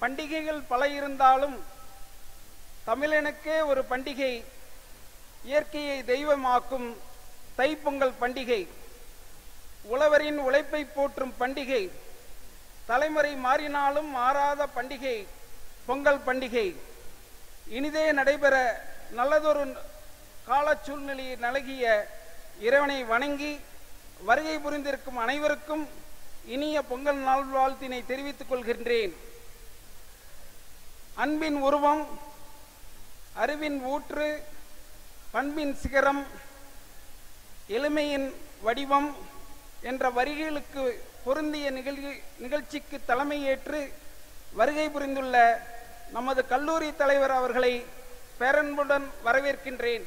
பண்டிகைகள் பல இருந்தாலும் தமிழனுக்கே ஒரு பண்டிகை இயற்கையை தெய்வமாக்கும் தைப்பொங்கல் பண்டிகை உழவரின் உழைப்பை போற்றும் பண்டிகை தலைமுறை மாறினாலும் மாறாத பண்டிகை பொங்கல் பண்டிகை இனிதே நடைபெற நல்லதொரு கால சூழ்நிலையை நல்கிய இறைவனை வணங்கி வருகை புரிந்திருக்கும் அனைவருக்கும் இனிய பொங்கல் நல்வாழ்த்தினை தெரிவித்துக் கொள்கின்றேன் அன்பின் உருவம் அறிவின் ஊற்று பண்பின் சிகரம் எளிமையின் வடிவம் என்ற வரிகளுக்கு பொருந்திய நிகழ்ச்சி நிகழ்ச்சிக்கு தலைமையேற்று வருகை புரிந்துள்ள நமது கல்லூரி தலைவர் அவர்களை பேரன்புடன் வரவேற்கின்றேன்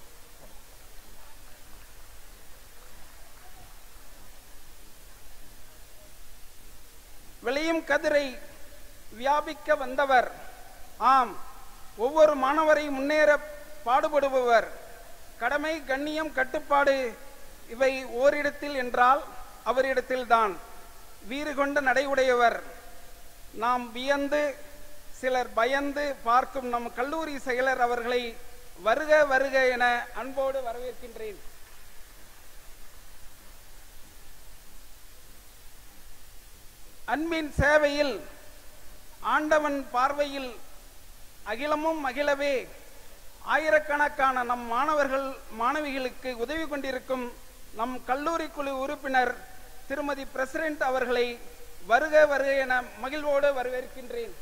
விளையும் கதிரை வியாபிக்க வந்தவர் ஆம் ஒவ்வொரு மாணவரை முன்னேற பாடுபடுபவர் கடமை கண்ணியம் கட்டுப்பாடு இவை ஓரிடத்தில் என்றால் அவரிடத்தில்தான் வீறு கொண்ட நடையுடையவர் நாம் வியந்து சிலர் பயந்து பார்க்கும் நம் கல்லூரி செயலர் அவர்களை வருக வருக என அன்போடு வரவேற்கின்றேன் அன்பின் சேவையில் ஆண்டவன் பார்வையில் அகிலமும் மகிழவே ஆயிரக்கணக்கான நம் மாணவர்கள் மாணவிகளுக்கு உதவி கொண்டிருக்கும் நம் கல்லூரி குழு உறுப்பினர் திருமதி பிரசிடென்ட் அவர்களை வருக வருக என மகிழ்வோடு வரவேற்கின்றேன்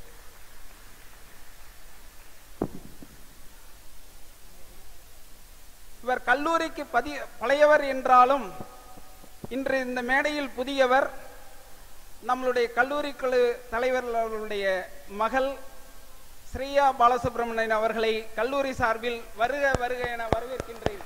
இவர் கல்லூரிக்கு பதி பழையவர் என்றாலும் இன்று இந்த மேடையில் புதியவர் நம்மளுடைய கல்லூரி குழு தலைவர்களுடைய மகள் ஸ்ரீயா பாலசுப்ரமணியன் அவர்களை கல்லூரி சார்பில் வருக வருக என வரவேற்கின்றேன்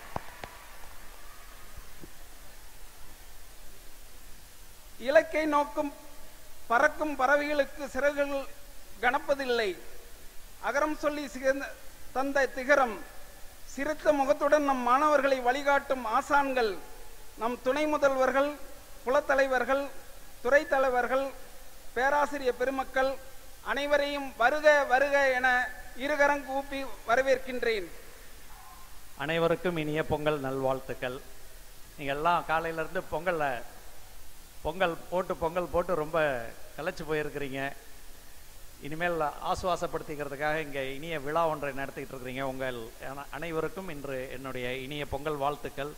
இலக்கை நோக்கும் பறக்கும் பறவைகளுக்கு சிறகுகள் கனப்பதில்லை அகரம் சொல்லி சிகந்த தந்த திகரம் சிறுத்த முகத்துடன் நம் மாணவர்களை வழிகாட்டும் ஆசான்கள் நம் துணை முதல்வர்கள் குலத்தலைவர்கள் துறை தலைவர்கள் பேராசிரியர் பெருமக்கள் அனைவரையும் வருக வருக என இருகரம் கூப்பி வரவேற்கின்றேன் அனைவருக்கும் இனிய பொங்கல் நல்வாழ்த்துக்கள் நீங்கள் எல்லாம் காலையிலேருந்து பொங்கலில் பொங்கல் போட்டு பொங்கல் போட்டு ரொம்ப களைச்சு போயிருக்கிறீங்க இனிமேல் ஆசுவாசப்படுத்திக்கிறதுக்காக இங்கே இனிய விழா ஒன்றை நடத்திக்கிட்டு இருக்கிறீங்க உங்கள் அன- அனைவருக்கும் இன்று என்னுடைய இனிய பொங்கல் வாழ்த்துக்கள்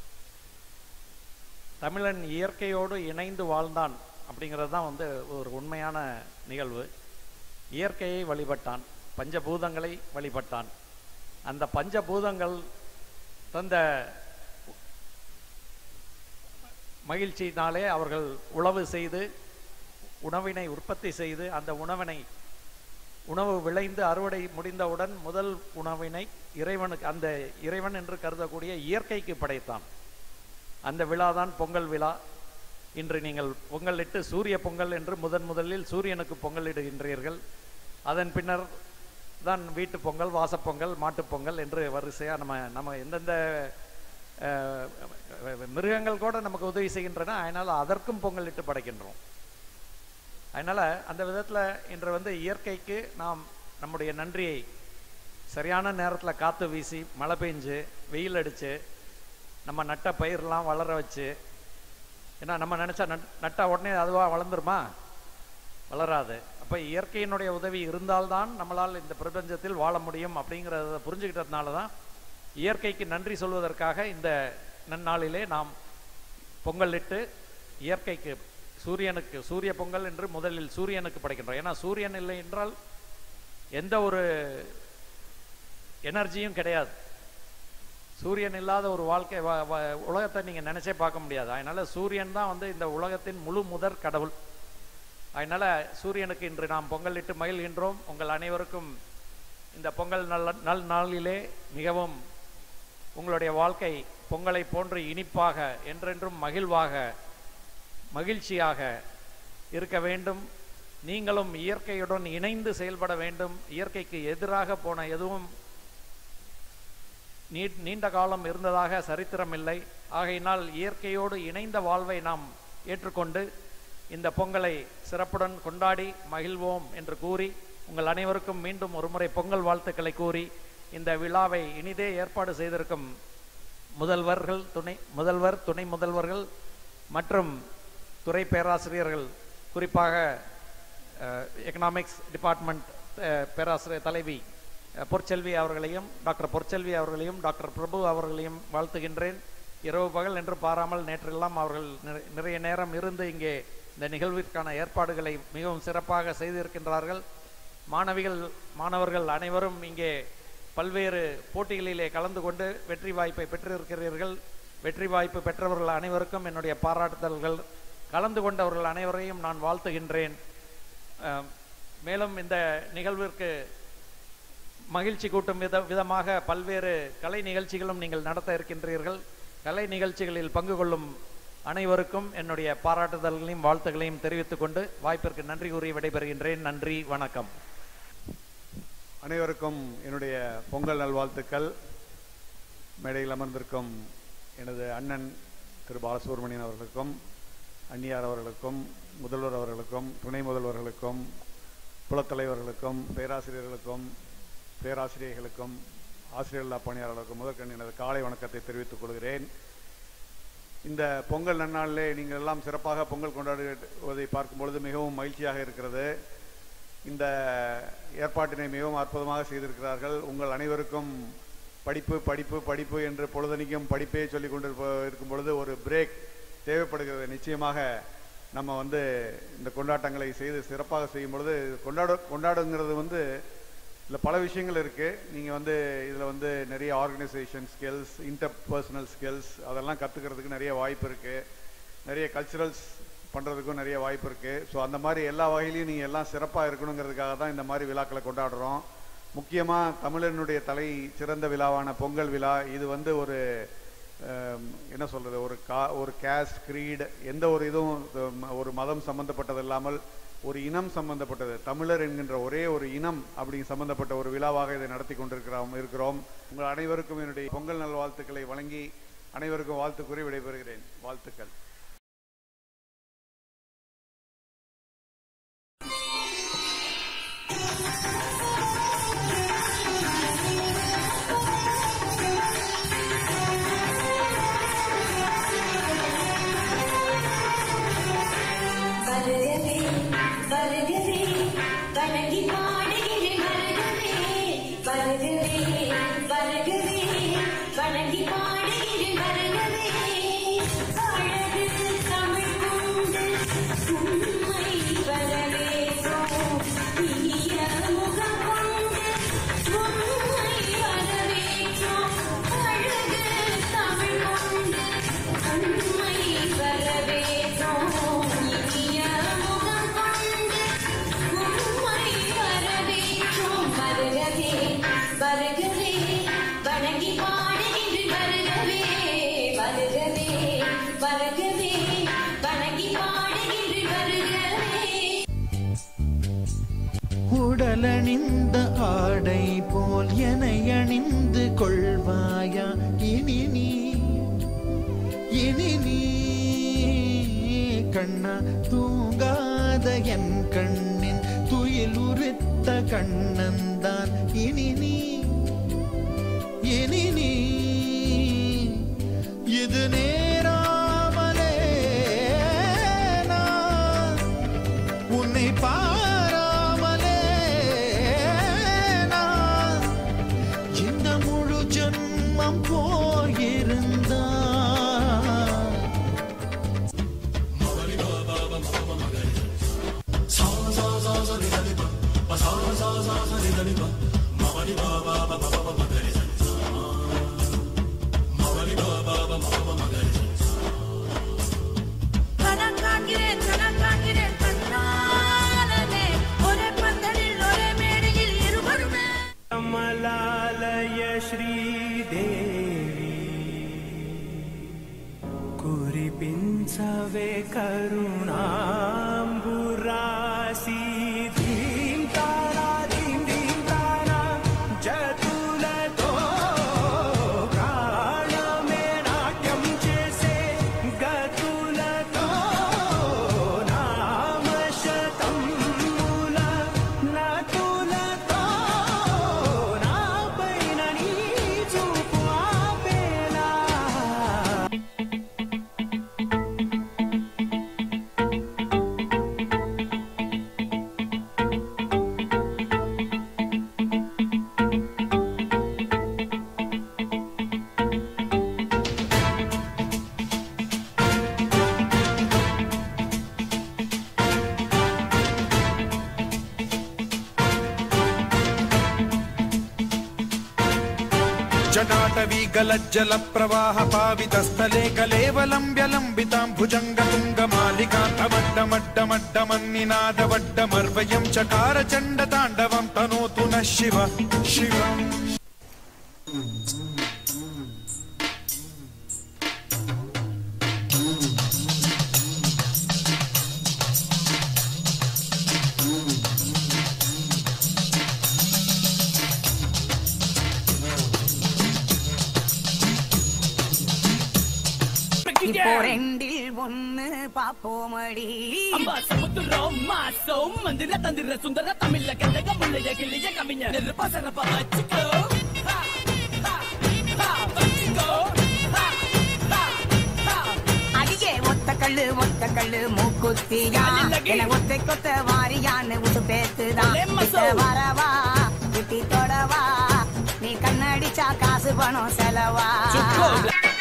தமிழன் இயற்கையோடு இணைந்து வாழ்ந்தான் அப்படிங்கிறது தான் வந்து ஒரு உண்மையான நிகழ்வு இயற்கையை வழிபட்டான் பஞ்சபூதங்களை வழிபட்டான் அந்த பஞ்சபூதங்கள் தந்த மகிழ்ச்சியினாலே அவர்கள் உழவு செய்து உணவினை உற்பத்தி செய்து அந்த உணவினை உணவு விளைந்து அறுவடை முடிந்தவுடன் முதல் உணவினை இறைவனுக்கு அந்த இறைவன் என்று கருதக்கூடிய இயற்கைக்கு படைத்தான் அந்த விழாதான் பொங்கல் விழா இன்று நீங்கள் பொங்கலிட்டு சூரிய பொங்கல் என்று முதன் முதலில் சூரியனுக்கு பொங்கலிடுகின்றீர்கள் அதன் பின்னர் தான் வீட்டு பொங்கல் வாசப்பொங்கல் மாட்டுப் பொங்கல் என்று வரிசையாக நம்ம நம்ம எந்தெந்த அஹ், மிருகங்கள் கூட நமக்கு உதவி செய்கின்றன அதனால் அதற்கும் பொங்கலிட்டு படைக்கின்றோம் அதனால் அந்த விதத்தில் இன்று வந்து இயற்கைக்கு நாம் நம்முடைய நன்றியை சரியான நேரத்தில் காற்று வீசி மழை பெஞ்சு வெயில் அடித்து நம்ம நட்ட பயிரெலாம் வளர வச்சு ஏன்னா நம்ம நினச்சா நட் நட்டா உடனே அதுவாக வளர்ந்துருமா வளராது அப்போ இயற்கையினுடைய உதவி இருந்தால்தான் நம்மளால் இந்த பிரபஞ்சத்தில் வாழ முடியும் அப்படிங்கிறத புரிஞ்சுக்கிட்டதுனால தான் இயற்கைக்கு நன்றி சொல்வதற்காக இந்த நன்னாளிலே நாம் பொங்கலிட்டு இயற்கைக்கு சூரியனுக்கு சூரிய பொங்கல் என்று முதலில் சூரியனுக்கு படைக்கின்றோம் ஏன்னா சூரியன் இல்லை என்றால் எந்த ஒரு எனர்ஜியும் கிடையாது சூரியன் இல்லாத ஒரு வாழ்க்கை வ- வ- உலகத்தை நீங்கள் நினைச்சே பார்க்க முடியாது அதனால சூரியன் தான் வந்து இந்த உலகத்தின் முழு முதற் கடவுள் அதனால சூரியனுக்கு இன்று நாம் பொங்கலிட்டு மகிழ்கின்றோம் உங்கள் அனைவருக்கும் இந்த பொங்கல் நல்ல நல் நாளிலே மிகவும் உங்களுடைய வாழ்க்கை பொங்கலை போன்று இனிப்பாக என்றென்றும் மகிழ்வாக மகிழ்ச்சியாக இருக்க வேண்டும் நீங்களும் இயற்கையுடன் இணைந்து செயல்பட வேண்டும் இயற்கைக்கு எதிராக போன எதுவும் நீ நீண்ட காலம் இருந்ததாக சரித்திரம் இல்லை ஆகையினால் இயற்கையோடு இணைந்த வாழ்வை நாம் ஏற்றுக்கொண்டு இந்த பொங்கலை சிறப்புடன் கொண்டாடி மகிழ்வோம் என்று கூறி உங்கள் அனைவருக்கும் மீண்டும் ஒருமுறை பொங்கல் வாழ்த்துக்களை கூறி இந்த விழாவை இனிதே ஏற்பாடு செய்திருக்கும் முதல்வர்கள் துணை முதல்வர் துணை முதல்வர்கள் மற்றும் துறை பேராசிரியர்கள் குறிப்பாக எக்கனாமிக்ஸ் டிபார்ட்மெண்ட் பேராசிரியர் தலைவி அஹ், பொற்செல்வி அவர்களையும் டாக்டர் பொற்செல்வி அவர்களையும் டாக்டர் பிரபு அவர்களையும் வாழ்த்துகின்றேன் இரவு பகல் என்று பாராமல் நேற்றெல்லாம் அவர்கள் நிறை- நிறைய நேரம் இருந்து இங்கே இந்த நிகழ்விற்கான ஏற்பாடுகளை மிகவும் சிறப்பாக செய்திருக்கின்றார்கள் மாணவிகள் மாணவர்கள் அனைவரும் இங்கே பல்வேறு போட்டிகளிலே கலந்து கொண்டு வெற்றி வாய்ப்பை பெற்றிருக்கிறீர்கள் வெற்றி வாய்ப்பு பெற்றவர்கள் அனைவருக்கும் என்னுடைய பாராட்டுதல்கள் கலந்து கொண்டவர்கள் அனைவரையும் நான் வாழ்த்துகின்றேன் அஹ், மேலும் இந்த நிகழ்விற்கு மகிழ்ச்சி கூட்டும் வித விதமாக பல்வேறு கலை நிகழ்ச்சிகளும் நீங்கள் நடத்த இருக்கின்றீர்கள் கலை நிகழ்ச்சிகளில் பங்கு கொள்ளும் அனைவருக்கும் என்னுடைய பாராட்டுதல்களையும் வாழ்த்துக்களையும் தெரிவித்துக் கொண்டு வாய்ப்பிற்கு நன்றி கூறி விடைபெறுகின்றேன் நன்றி வணக்கம் அனைவருக்கும் என்னுடைய பொங்கல் நல்வாழ்த்துக்கள் மேடையில் அமர்ந்திருக்கும் எனது அண்ணன் திரு பாலசுப்ரமணியன் அவர்களுக்கும் அந்நியார் அவர்களுக்கும் முதல்வர் அவர்களுக்கும் துணை முதல்வர்களுக்கும் புலத்தலைவர்களுக்கும் பேராசிரியர்களுக்கும் பேராசிரியர்களுக்கும் ஆசிரியர் பணியாளர்களுக்கும் முதற்கண் எனது காலை வணக்கத்தை தெரிவித்துக் கொள்கிறேன் இந்த பொங்கல் நன்னாளிலே நீங்கள் எல்லாம் சிறப்பாக பொங்கல் கொண்டாடுவதை பார்க்கும் பொழுது மிகவும் மகிழ்ச்சியாக இருக்கிறது இந்த ஏற்பாட்டினை மிகவும் அற்புதமாக செய்திருக்கிறார்கள் உங்கள் அனைவருக்கும் படிப்பு படிப்பு படிப்பு என்று பொழுதனிக்கும் படிப்பே சொல்லிக் கொண்டு இருக்கும் பொழுது ஒரு பிரேக் தேவைப்படுகிறது நிச்சயமாக நம்ம வந்து இந்த கொண்டாட்டங்களை செய்து சிறப்பாக செய்யும் பொழுது கொண்டாட கொண்டாடுங்கிறது வந்து இதில் பல விஷயங்கள் இருக்குது நீங்கள் வந்து இதில் வந்து நிறைய organisation skills interpersonal skills அதெல்லாம் கற்றுக்கிறதுக்கு நிறைய வாய்ப்பு இருக்குது நிறைய கல்ச்சுரல்ஸ் பண்ணுறதுக்கும் நிறைய வாய்ப்பு இருக்குது ஸோ அந்த மாதிரி எல்லா வகையிலையும் நீங்கள் எல்லாம் சிறப்பாக இருக்கணுங்கிறதுக்காக தான் இந்த மாதிரி விழாக்களை கொண்டாடுறோம் முக்கியமாக தமிழனுடைய தலை சிறந்த விழாவான பொங்கல் விழா இது வந்து ஒரு அஹ், என்ன சொல்கிறது ஒரு கா ஒரு கேஸ்ட் creed எந்த ஒரு இதுவும் அஹ், ஒரு மதம் சம்பந்தப்பட்டது இல்லாமல் ஒரு இனம் சம்பந்தப்பட்டது தமிழர் என்கின்ற ஒரே ஒரு இனம் அப்படி சம்பந்தப்பட்ட ஒரு விழாவாக இதை நடத்தி கொண்டிருக்கிறோம் இருக்கிறோம் உங்கள் அனைவருக்கும் என்னுடைய பொங்கல் நல்வாழ்த்துக்களை வழங்கி அனைவருக்கும் வாழ்த்து கூறி விடைபெறுகிறேன் வாழ்த்துக்கள் வருகவே வருகவே வணங்கி பாடுகிறேன் வருகவே வருகவே வருகவே வணங்கி பாடுகிறேன் வருகவே அழகு தமிழ் கொண்டு உண்மை வரவேற்றோம் இனிய முகம் கொண்டு உண்மை வரவேற்றோம் அழகு தமிழ் கொண்டு உண்மை வரவேற்றோம் இனிய முகம் கொண்டு உண்மை வரவேற்றோம் வருகவே வருகவே வணங்கி பாடுகின்ற வருகவே வருகவே வருகவே வணங்கி பாடுகின்ற வருகவே உடலணிந்த ஆடை போல் என அணிந்து கொள்வாயா இனி நீ இனி நீ கண்ணா தூங்காத என் கண்ணின் துயில் உரித்த கண்ணந்தான் இனி நீ இனி நீ இது நேராமலே நான் உன்னை பாராமலே நான் இந்த முழு ஜன்மம் போயிருந்தா கணம் காண்கிறேன் கணம் காண்கிறேன் கண்ணாலனே ஒரே பந்தலில் ஒரே மேடையில் இருவருமே कमलालय श्रीदेवी कुरिपिञ्चवे करुणाम्बुरासि धीं तारा धीं धीं तारा जतुलतो प्राणमे नाट्यं చేసే గతులతో నా जटाटवी गलज्जल प्रवाह पावितस्थले कलेवलम्ब्य लम्बितां भुजङ्गतुङ्गमालिकान्तमड्डमड्डमड्डमन्निनादवड्डमर्वयं चकार चण्डताण्डवं तनोतु नः शिव शिवम् இப்போ ரெண்டில் ஒண்ணு பாப்போமடி அம்மா சமுத்திரம் மாசம் மந்திர தந்திர சுந்தர தமிழ்ல கண்டக முள்ளைய கிளிய கவிஞர் நெருப்பா சரப்பா வச்சுக்கோ ஹா, ஹா, ஹா, வச்சுக்கோ ஹா, ஹா, ஹா. அடியே ஒத்த கல்லு ஒத்த கல்லு மூக்குத்தியா அல்லகி. என ஒத்தை கொத்த வாரியான்னு விட்டு பேத்துதான் ஒரே மசோ. கிட்ட வரவா கிட்டி தொடவா நீ கண்ணடிச்சா காசு பணம் செலவா சுக்கோ.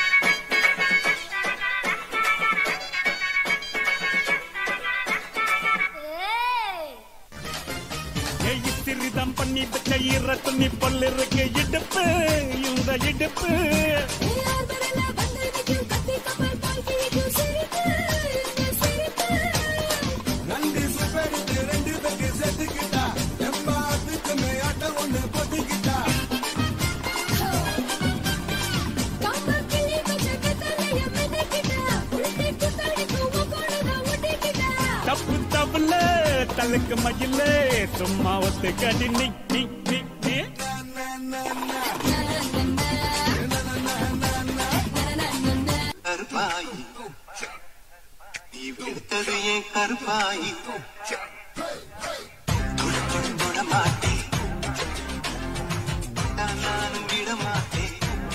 திருதம் பண்ணி வச்ச ஈர துணி பல்லிருக்கு இடுப்பு இந்த இடுப்பு தப்பு தப்புல தலுக்கு மயில சும்மா ஒத்து கடி நி நி நி நி. கருப்பாயி நீ வெளுத்தது ஏன் கருப்பாயி துடிச்சும் தொட மாட்டேன் நானும் விட மாட்டேன்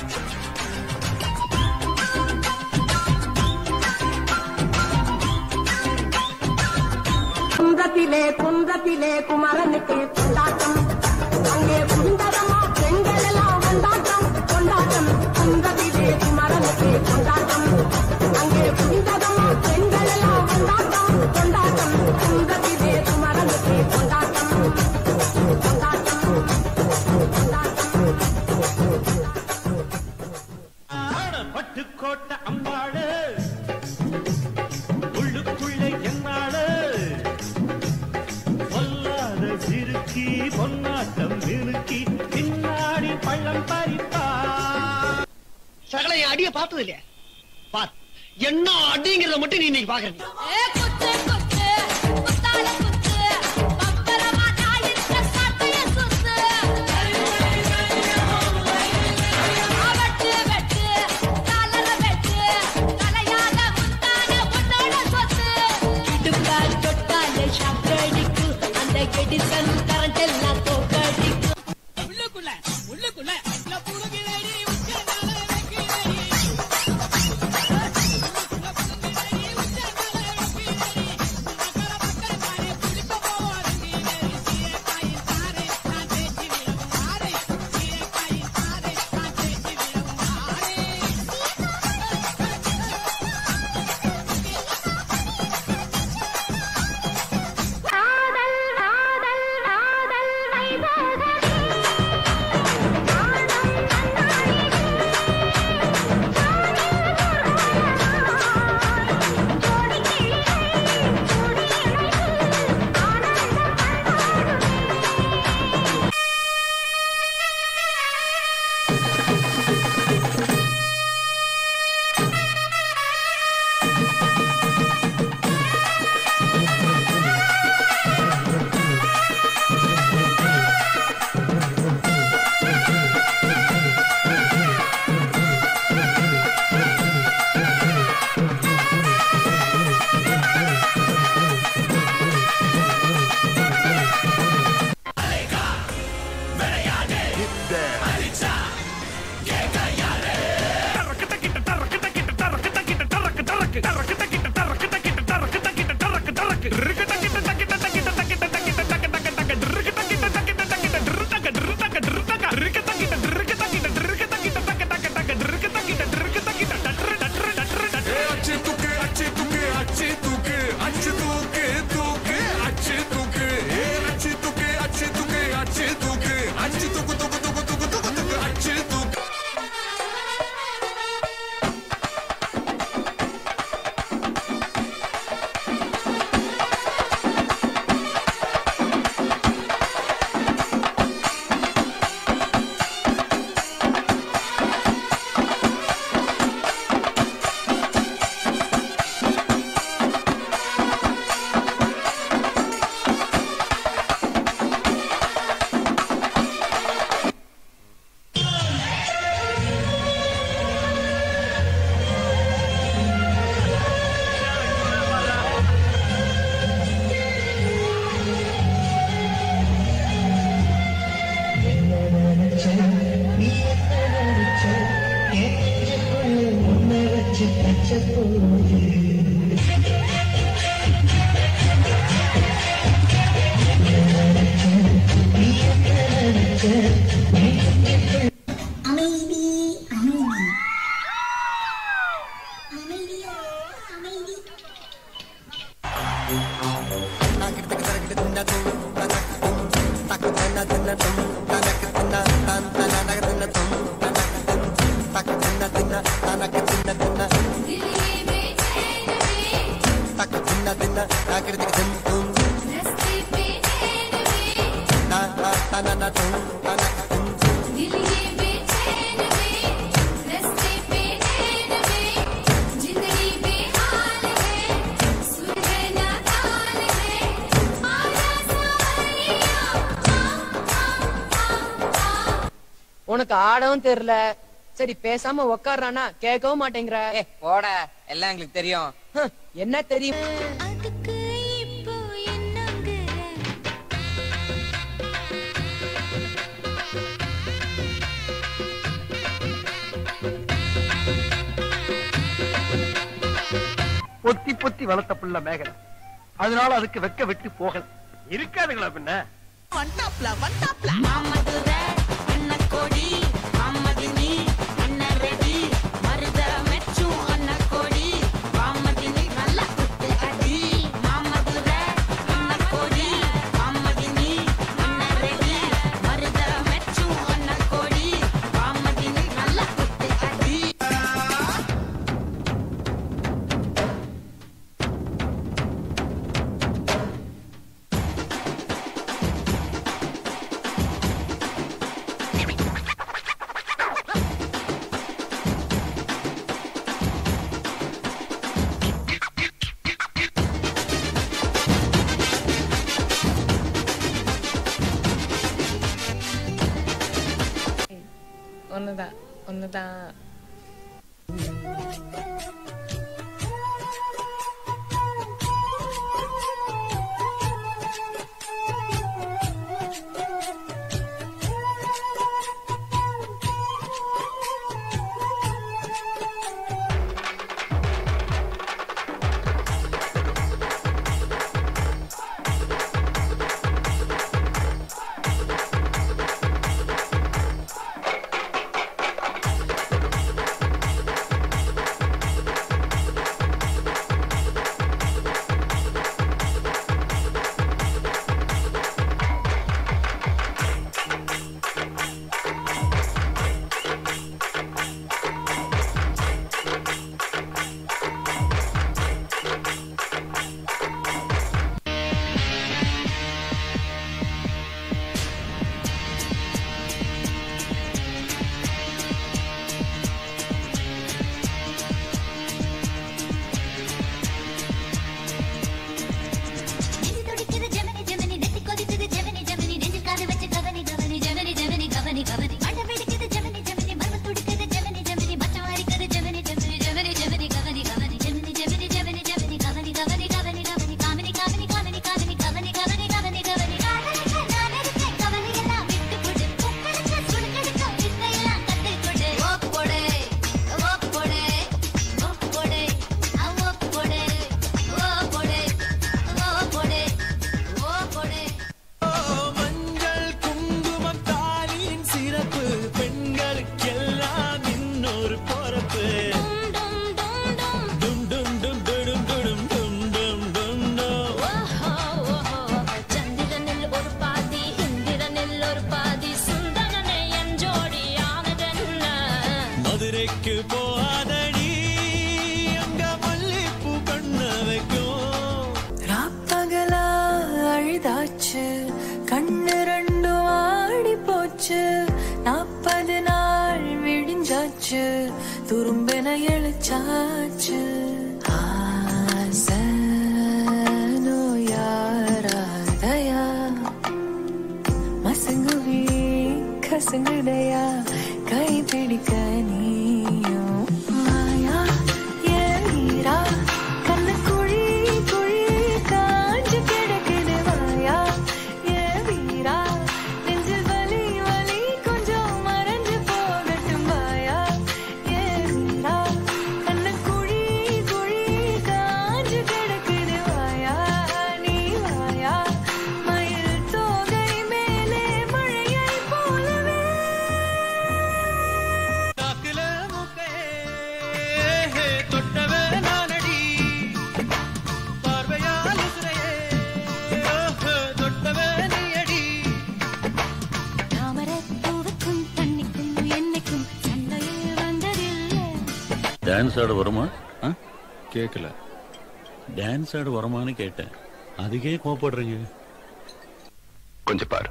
குன்றத்திலே குன்றத்திலே குமரனுக்கு கொண்டாட்டம் அங்கே குந்தரமா பெண்கள் எல்லாம் கொண்டாட்டம் கொண்டாட்டம் குன்றத்திலே குமரனுக்கு கொண்டாட்டம் அங்கே குந்தரமா பெண்கள் எல்லாம் கொண்டாட்டம் கொண்டாட்டம் குன்றத்திலே குமரனுக்கு கொண்டாட்டம் கொண்டாட்டம் கொண்டாட்டம் பட்டுக்கோட்டை அம்பாடு உள்ளுக்குள்ள என்னாடு பொல்லாத சிறுக்கி பொன்னாட்டம் நிறுக்கி பின்னாடி பள்ளம் பறிப்பா சகல என் அடிய பார்த்தது இல்லையா பார் என்ன அடிங்கிறத மட்டும் நீ இன்னைக்கு பாக்குறீங்க உள்ளுக்குள்ள உள்ளுக்குள்ள உள்ள புடுங்கிலேடி உச்சந்தால வைக்கிறேடி அமைதி அமைதி அமைதியா அமைதி உனக்கு ஆடவும் தெரியல சரி பேசாம உக்காடுறானா கேட்கவும் மாட்டேங்கிற போட எல்லாம் எங்களுக்கு தெரியும் என்ன தெரியும் பொத்தி பொத்தி வளர்த்த புள்ள மேகலை அதனால அதுக்கு வெக்க விட்டு போகல இருக்காதுங்களா பின்ன வண்டாப்ல வண்டாப்ல மாமதுர அண்ண கோடி மாமதினி அண்ண ரெடி மருத மெச்சும் அண்ண கோடி மாமதினி நல்ல குத்து அடி மாமதுர அண்ண கோடி மாமதினி அண்ண ரெடி மருத மெச்சும் அண்ண கோடி மாமதினி நல்ல குத்து அடி ஒண்ணுதான் ஒண்ணுதான் நெஞ்சு துடிக்குது ஜெமினி ஜெமினி நெத்தி கொதிக்குது ஜெமினி ஜெமினி நெஞ்சில் காது வச்சு கவனி கவனி ஜெமினி ஜெமினி கவனி கவனி மண்டை வெடிக்குது ஜெமினி ஜெமினி மர்ம துடிக்குது ஜெமினி ஜெமினி மச்சம் அரிக்குது ஜெமினி ஜெமினி ஜெமினி ஜெமினி கவனி கவனி ஜெமினி ஜெமினி ஜெமினி ஜெமினி கவனி கவனி கவனி கவனி காமினி காமினி காமினி காமினி கவனி கவனி கவனி கவனி காதலிக்க நான் இருக்கேன் கவலை எல்லாம் விட்டு கொடு உக்கடிக்க சுடுக்கடிக்க வித்தையெல்லாம் கத்து கொடு ஓப் கொடு ஓப் கொடு ஓப் கொடு ஓப் கொடு ஓப் கொடு ஓப் கொடு ஓப் கொடு மஞ்சள் குங்குமம் தாலியின் சிறப்பு பெண்களுக்கெல்லாம் இன்னொரு பொறப்பு டும் டும் டும் டும் டும் டும் டும் டும் டும் ചന്ദ്രനിൽ ഒരു പാതി ഇന്ദ്രനിൽ ഒരു പാതി സുന്ദരനെ എൻ ജോഡിയാണതെന്ന மதுரைக்கு போகாதடி அங்க மல்லிப்பூ கண்ண வைக்கும் ராப்பகலா அழுதாச்சு கண்ணு ரெண்டும் ஆடி போச்சு நாற்பது நாள் விடிஞ்சாச்சு துரும்பென எழுச்சாச்சு ஆசனோ யாராதயா மசங்குவி கசங்குடையா கை பிடிக்க நீயும் மாயா ஏறா கண்ணு குழி குழி காஞ்சு கிடக்குது வாயா ஏ வீரா நெஞ்சில் வலி வலி கொஞ்சம் மறைஞ்சு போகட்டும் வாயா ஏ வீரா கண்ணு குழி டான்ஸ் ஆட வருமா கேட்கல டான்ஸ் ஆட வருமான்னு கேட்டேன் அதுக்கே கோபப்படுறீங்க கொஞ்சம் பாரு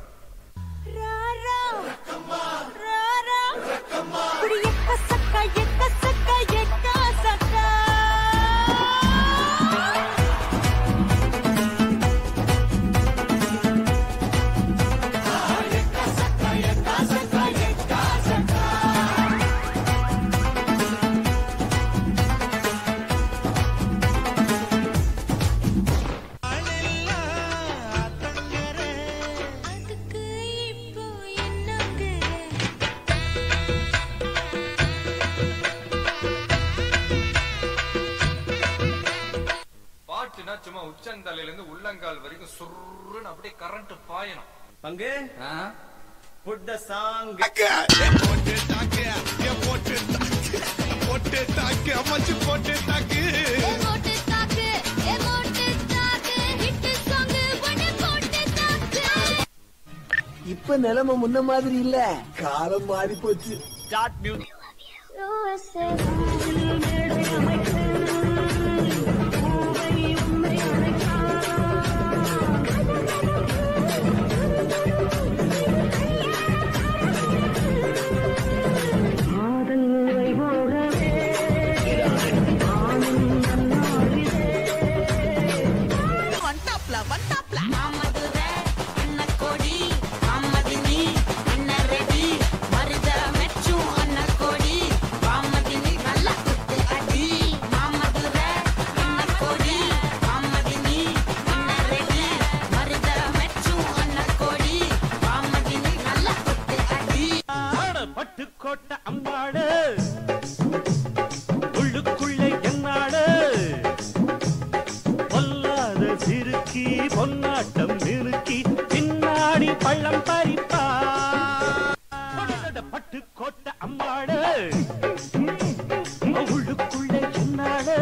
பாட்டுனா சும்மா உச்சந்தலையில இருந்து உள்ளங்கால் வரைக்கும் சுருன்னு அப்படியே கரண்ட் பாயணும் பங்கு புட் த சாங் போட்டு தாக்கு போட்டு தாக்கு போட்டு தாக்கு அம்மாச்சி போட்டு தாக்கு இப்ப நிலைமை முன்ன மாதிரி இல்ல காலம் மாறி போச்சு ஸ்டார்ட் மியூசிக் வண்டாப்ல வண்டாப்ல மாமதுரை அன்னக்கோடி மாமதினி அன்னரெடி மருத மெச்சும் அன்னக்கோடி மாமதினி நல்ல குத்து அடி மாமதுரை அன்னக்கோடி மாமதினி அன்னரெடி மருத மெச்சும் அன்னக்கோடி மாமதினி நல்ல குத்து அடி பட்டு கோட்டை அம்பாடு உள்ளுக்குள்ளே என்னாடு பொல்லாத சிறுக்கி பொன்னாட்டம் நிறுக்கி பின்னாடி பள்ளம் பறிப்பா பட்டு கோட்டை அம்பாடு உள்ளுக்குள்ளே என்னாடு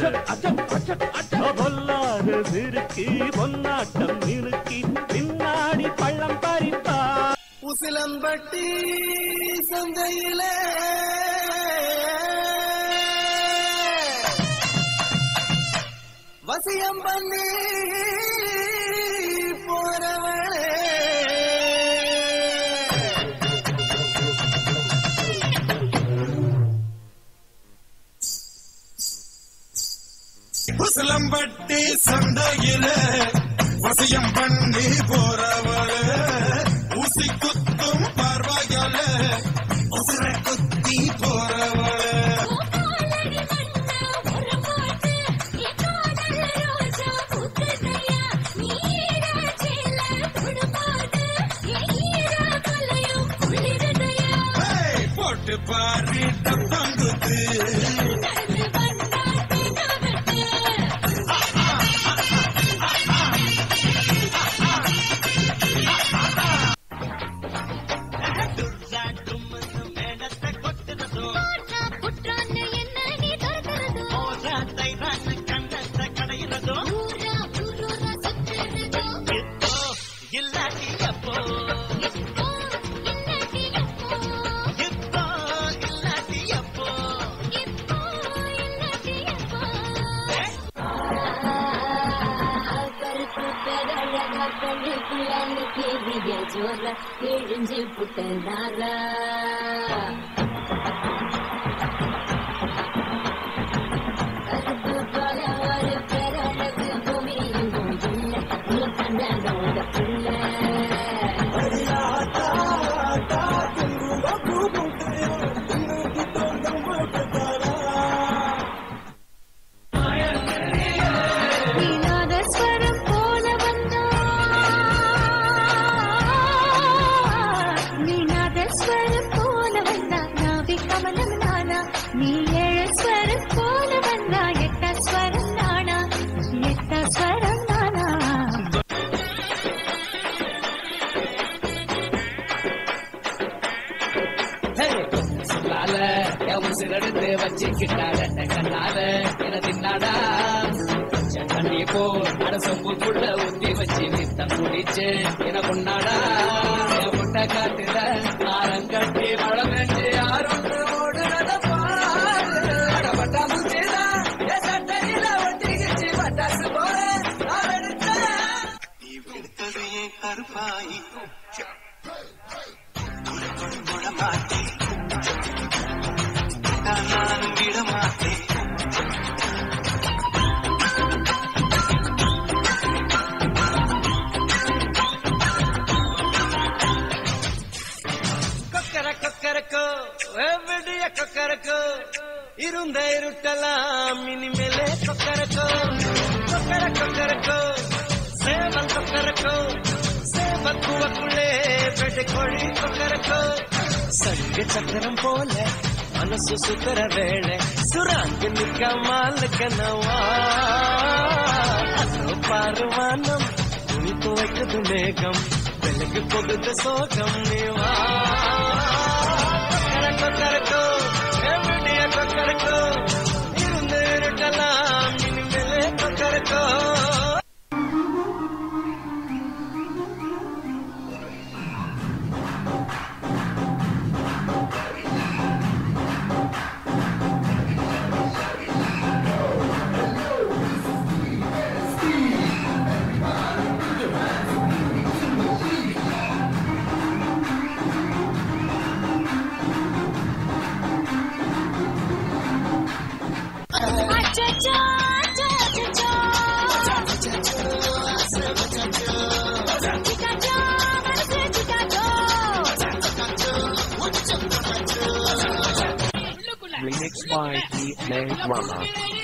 பொல்லாத சிறுக்கி பொன்னாட்டம் நிறுக்கி பின்னாடி பள்ளம் பறிப்பா உசிலம்பட்டி சந்தையிலே வசியம் பண்ணி போறவளே உசிலம்பட்டி சந்தையில வசியம் பண்ணி போறவள ஊசி குத்தும் பார்வையால உசிர குத்தி போறவள ஏய், போட்டு பாரு டப்பாங்குத்து கிழிஞ்சு புட்டனாரா கருப்பு போல ஒரு பெரழகு பூமி எங்கும் இல்லை நீ கண்டனோட பிள்ளை நீநாதஸ்வரம் போல வந்தா நீநாதஸ்வரம் போல வந்தா நாவி கமலம் நானா நீ ஏழஸ்வரம் போல வந்தா எட்ட ஸ்வரம் நானா எட்ட ஸ்வரம் நானா சொல்லால என் உசிரெடுத்து வச்சுக்கிட்டாட கண்ணால என தின்னாடா தண்ணி போ அட சொம்புக்குள்ள ஊத்தி வச்சு நித்தம் குடிச்சு என பொண்ணாடா என் முட்டை காட்டுல ஆரங்கட்டி மழை பெஞ்சு யாரும் ஓடுறத பாரு அட மாட்டேன் நான் விட மாட்டேன் கொக்கர கொக்கரக்கோ விடிய கொக்கரக்கோ இருந்த இருட்டலாம் இனிமேலே கொக்கரக்கோ கொக்கர கொக்கரக்கோ சேவல் கொக்கரக்கோ சேவல் குவக்குள்ளே பெட்டை கோழி கொக்கரக்கோ சங்க சக்கரம் போல மனசு சுத்தர வேளை சுராங்க நிக்க மாலுக்க நவா அதோ பாருவானம் துணி துவைக்குது மேகம் வெளுக்கு போகுது சோகம் நீவா கொக்கரக்கோ கரக்கோ எவ்வளிய கொக்கரக்கோ இருந்து இருக்கலாம் இனிமேலே கொக்கரக்கோ அச்சச்சோ, அச்சச்சோ. சிக்காச்சோ, மனசு சிக்காச்சோ. Remix by Keith May Rama.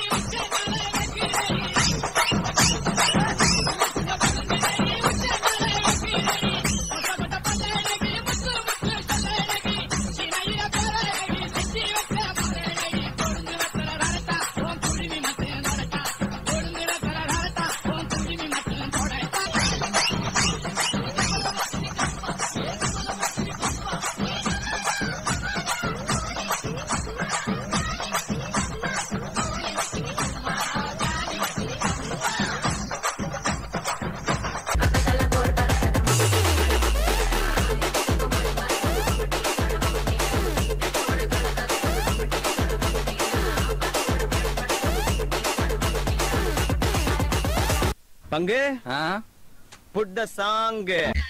பங்கு புட் த சாங்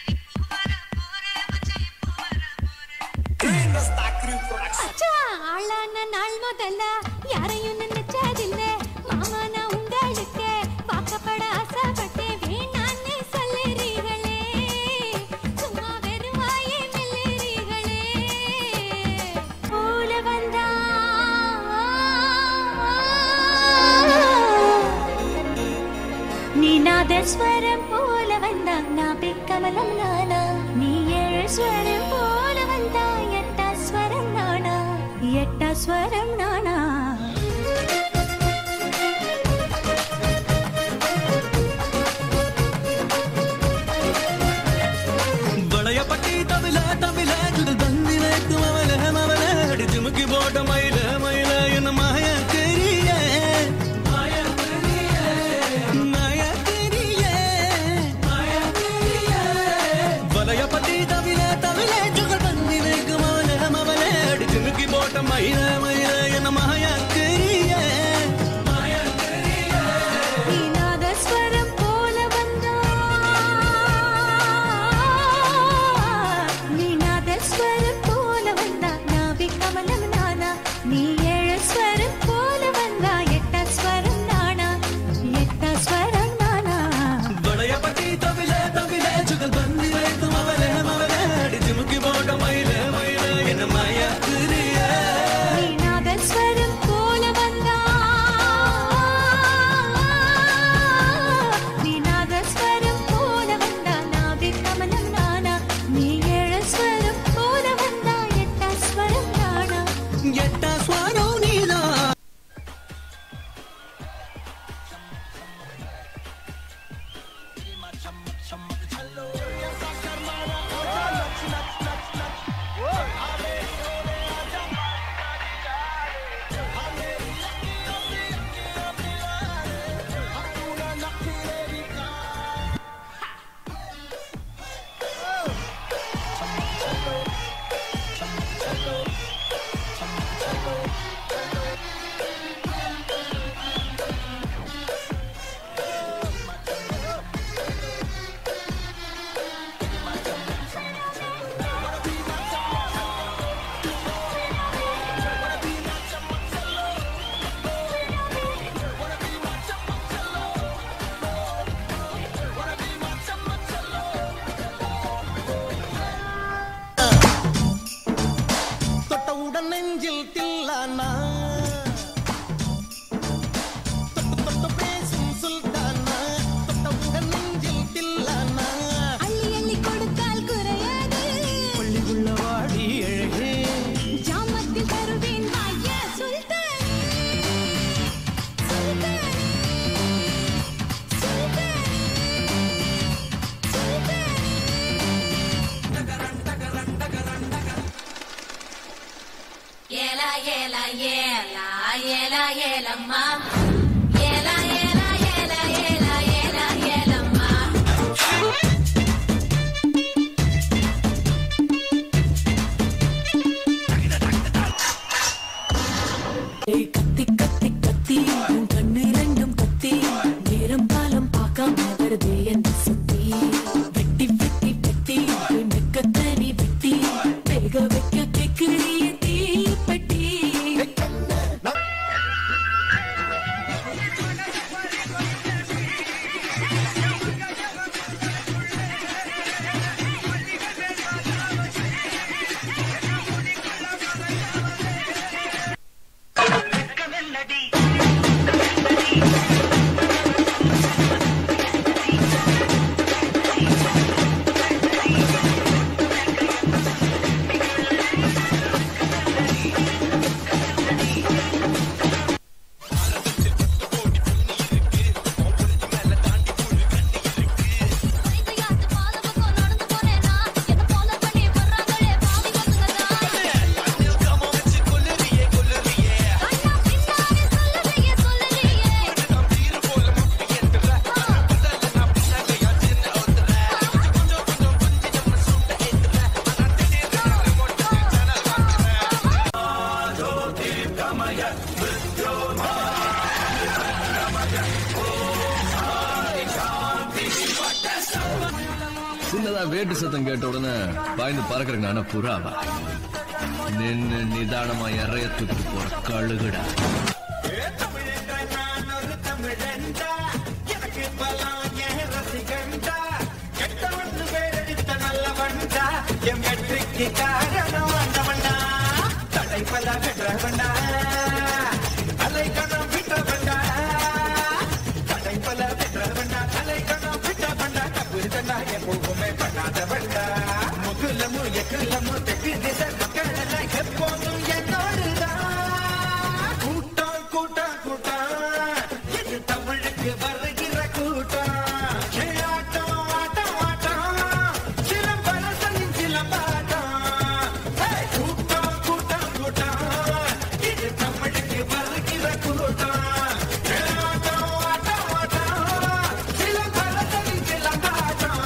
அச்சா, ஆளான நாள் முதல்ல யாரையும் நினைச்சதில்ல. மாமா, நான் உங்களுக்கு வாக்கப்பட ஆசைப்பட்டேன். வேணான்னு சொல்லுறீங்களே. சும்மா வெறும் வாயை மெல்லுறீங்களே. போல வந்தா நீ நாதஸ்வரம் போல வந்தா நான் கமலம் நானா நீ ஏழு ஸ்வரம் போல வந்தா எட்டா ஸ்வரம் நானா எட்டா ஸ்வரம் நானா வளையப்பட்டி தவில தவில சுடல் தந்தில மவல மவல அடி ஜுமுக்கி போட்ட மயில மயில என்ன மாய தெரிய மாய தெரிய மாய தெரிய மாய தெரிய வளையப்பட்டி தவில தவில சுடல் தந்தில மவல மவல அடி ஜுமுக்கி போட்ட மயில மயில என்ன மாய தெரிய மாய தெரிய நீ நாதஸ்வரம் போல வந்தா நீ நாதஸ்வரம் போல வந்தா நாவி கமலம் நானா நீ ஏழு ஸ்வரம் போல வந்தா எட்டா ஸ்வரம் நானா எட்டா ஸ்வரம் நானா வளையப்பட்டி தவில தவில சுகல் பந்தி வைத்து மவல மவல அடி ஜிமுக்கி போட்ட மயில மயில என்ன மாயா திரிய நீ ஏலா ஏலா ஏலா ஏலம்மா ஏலா ஏலா ஏலா ஏலா ஏலா ஏலம்மா ஏய் கத்தி கத்தி கத்தி உன் கண்ணு ரெண்டும் கத்தி நேரம் காலம் பார்க்காம வருதே என்ன சுத்தி வெட்டி வெட்டி வெட்டி நெக்கத்தனி வெட்டி வேக வைக்க கேக்குறிய தீப்பெட்டி சின்னதா வேட்டு சத்தம் கேட்ட உடனே பாய்ந்து பறக்கிறேன் நானே புறாவா நின்னு நிதானமா இறைய தூக்கிட்டு போற கழுகுடா என் வெற்றிக்கு காரணம் வந்தவன்டா தடைப்பல வென்றவன்டா அலைக்கணம் விட்டவன்டா தடைப்பல வென்றவன்டா அலைக்கணம் விட்டவன்டா தப்புதண்டா எப்பவுமே பண்ணாதவன்டா முகுலமு எக்குலமு தெற்கு திசை மக்கள் எல்லாம் எப்போதும் என்னோடுதான் கூட்டம் கூட்டம் கூட்டம் இது தமிழுக்கு வருகிற கூட்டம் ஆட்டம் ஆட்டம் ஆட்டம் சிலம்பரசனின் சிலம்பாட்டம் ஹே! கூட்டம் கூட்டம் கூட்டம் இது தமிழுக்கு வருகிற கூட்டம் ஆட்டம் ஆட்டம் ஆட்டம் சிலம்பரசனின் சிலம்பாட்டம்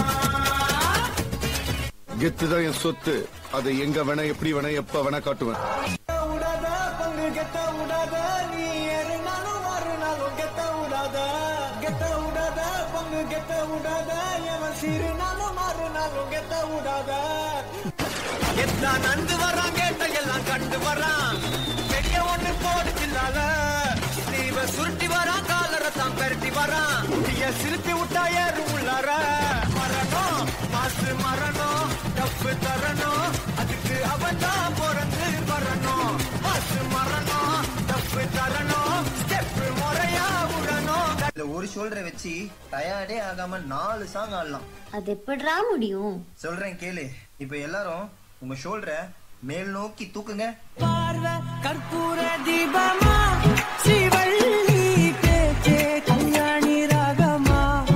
கெத்து தான் என் சொத்து அதை எங்க வேணா எப்படி வேணா எப்ப வேணா காட்டுவேன் விடாத பங்கு கெட்ட விடாத நீ ஏறினாலும் மாறினாலும் கெட்ட விடாத கெட்ட விடாத பங்கு கெட்ட விடாத எவன் சீறினாலும் மாறினாலும் கெட்ட விடாத எத்தான் நந்து வரான் கேட்ட எல்லாம் கண்டு வரான் பெரிய ஒண்ணு போடுச்சில்லால தீவ சுருட்டி வரான் காலரை தான் பெரட்டி வரான் தீய சிரிப்பி விட்டா ஏறு உள்ளார மரணம் மாசு மரணம் தப்பு தரணும் அதுக்கு அவன் தான் பிறந்து வரணும் மாசு மரணம் தப்பு தரணும் ஸ்டெப் முறையா விடணும் இதுல ஒரு ஷோல்டரை வச்சு டயர்டே ஆகாம நாலு சாங் ஆடலாம் அது எப்படிடா முடியும் சொல்றேன் கேளு இப்ப எல்லாரும் உங்க ஷோல்டரை மேல் நோக்கி தூக்குங்க பார்வை கற்பூர தீபமா சிவள்ளி பேச்சே கல்யாணி ராகமா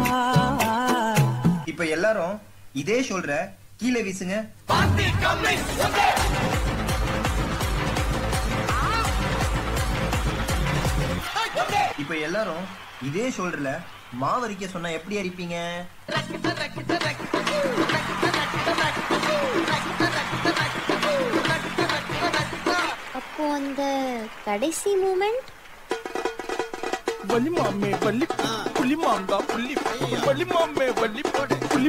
இப்ப எல்லாரும் இதே ஷோல்டரை கீழே வீசுங்க இப்ப எல்லாரும் இதே ஷோல்டர்ல மாவரிக்க சொன்னா எப்படி அரிப்பீங்க அப்போ அந்த கடைசி மூமெண்ட் வலி மாமே வலி புலி மாம்பா புலி வலி மாமே வலி புலி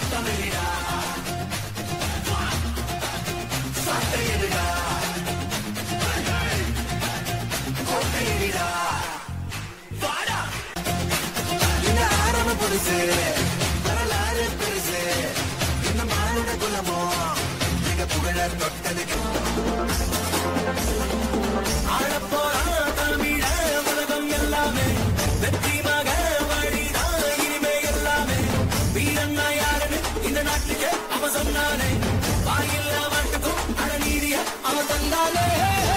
புதுசு வரலாறு பெருசு என்ன மானுட குலமோ மிக புகழ தொட்டதுக்கு ஆளப்போறான் தமிழ உலகம் எல்லாமே வெற்றிமாக வழிதான் இனிமே எல்லாமே வீரன்னா யாருன்னு இந்த நாட்டுக்கு அவன் சொன்னானே வாயில்ல மட்டுக்கும் அழநீதிய அவன் தந்தானே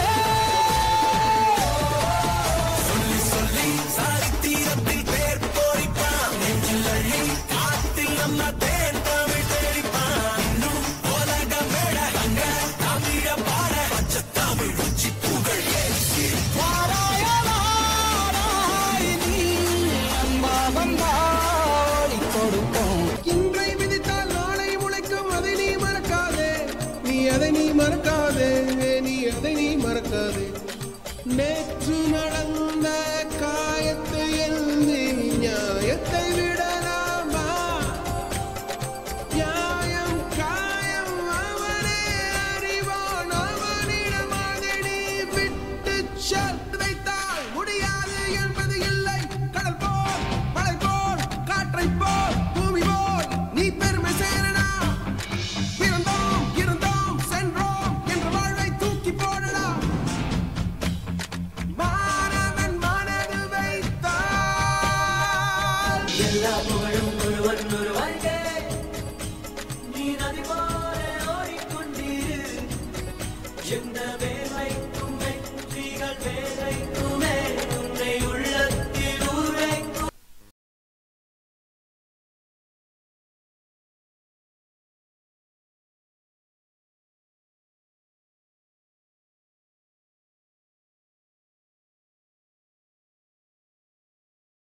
சொல்லி சொல்லி சரித்திரத்தில் பேர் போரிப்பான் நெஞ்சில் அழி காத்தில் நம்ம தேன் தமிழ் தேடிப்பான் இன்னும் உலக மேட அங்க தமிழ பாட பச்சை தமிழ் உச்சி புகழ் அதை நீ மறக்காதே நீ அதை நீ மறக்காதே நேற்று நடந்த காயத்தை எழுதி நியாயத்தை விடலாமா நியாயம் காயம் அவனே அறிவான் அவனிடம் அதை நீ விட்டு சேர்த்து வைத்தால் முடியாது என்பது இல்லை கடல் போல் மலை போல் காற்றை போல் பூமி போல் நீ பெருமை சேரனா பிறந்தோம் இருந்தோம் சென்றோம் என்ற வாழ்வை தூக்கி போடடா மாணவன் மனது வைத்தால் எல்லா புகழும் ஒருவன் ஒருவருக்கே நீ நதி போல ஓடிக்கொண்டிரு எந்த வே